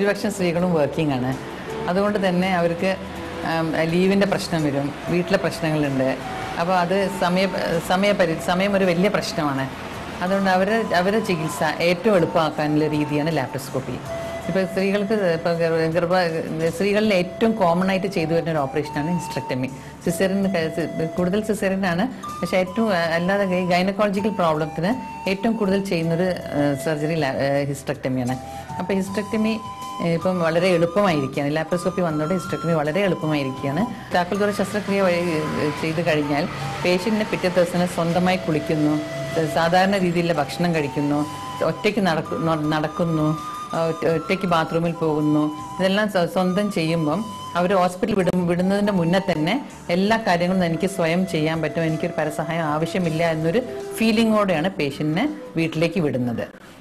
ഭൂരിപക്ഷം സ്ത്രീകളും വർക്കിംഗ് ആണ് അതുകൊണ്ട് തന്നെ അവർക്ക് ലീവിൻ്റെ പ്രശ്നം വരും വീട്ടിലെ പ്രശ്നങ്ങളുണ്ട് അപ്പോൾ അത് സമയ സമയപരി സമയം ഒരു വലിയ പ്രശ്നമാണ് അതുകൊണ്ട് അവരെ അവരുടെ ചികിത്സ ഏറ്റവും എളുപ്പമാക്കാനുള്ള രീതിയാണ് ലാപ്രോസ്കോപ്പി ഇപ്പോൾ സ്ത്രീകൾക്ക് ഇപ്പോൾ ഗർഭ സ്ത്രീകളിൽ ഏറ്റവും കോമൺ ആയിട്ട് ചെയ്തു വരുന്ന ഒരു ഓപ്പറേഷനാണ് ഹിസ്റ്ററക്ടമി സിസേറിൻ കൂടുതൽ സിസേറിനാണ് പക്ഷേ ഏറ്റവും ആ, അല്ലാതെ ഈ ഗൈനക്കോളജിക്കൽ പ്രോബ്ലത്തിന് ഏറ്റവും കൂടുതൽ ചെയ്യുന്നൊരു സർജറി ഹിസ്റ്ററക്ടമിയാണ് അപ്പോൾ ഹിസ്റ്ററക്ടമി ഇപ്പം വളരെ എളുപ്പമായിരിക്കുകയാണ് ലാപ്രോസ്കോപ്പി വന്നതോടെ ഹിസ്റ്ററക്ടമി വളരെ എളുപ്പമായിരിക്കുകയാണ് താക്കോൽദൂര ശസ്ത്രക്രിയ വഴി ഏഹ്, ചെയ്ത് കഴിഞ്ഞാൽ പേഷ്യന്റിനെ പിറ്റേ ദിവസം സ്വന്തമായി കുളിക്കുന്നു ഏഹ്, സാധാരണ രീതിയിലുള്ള ഭക്ഷണം കഴിക്കുന്നു ഒറ്റയ്ക്ക് നടക്കു ന- നടക്കുന്നു ആ, ഒറ്റ- ഒറ്റയ്ക്ക് ബാത്റൂമിൽ പോകുന്നു ഇതെല്ലാം സ്വ- സ്വന്തം ചെയ്യുമ്പം അവർ ഹോസ്പിറ്റൽ വിടും വിടുന്നതിന്റെ മുന്നേ തന്നെ എല്ലാ കാര്യങ്ങളും എനിക്ക് സ്വയം ചെയ്യാൻ പറ്റും എനിക്കൊരു പരസഹായം ആവശ്യമില്ല എന്നൊരു ഫീലിങ്ങോടെയാണ് പേഷ്യന്റിനെ വീട്ടിലേക്ക് വിടുന്നത്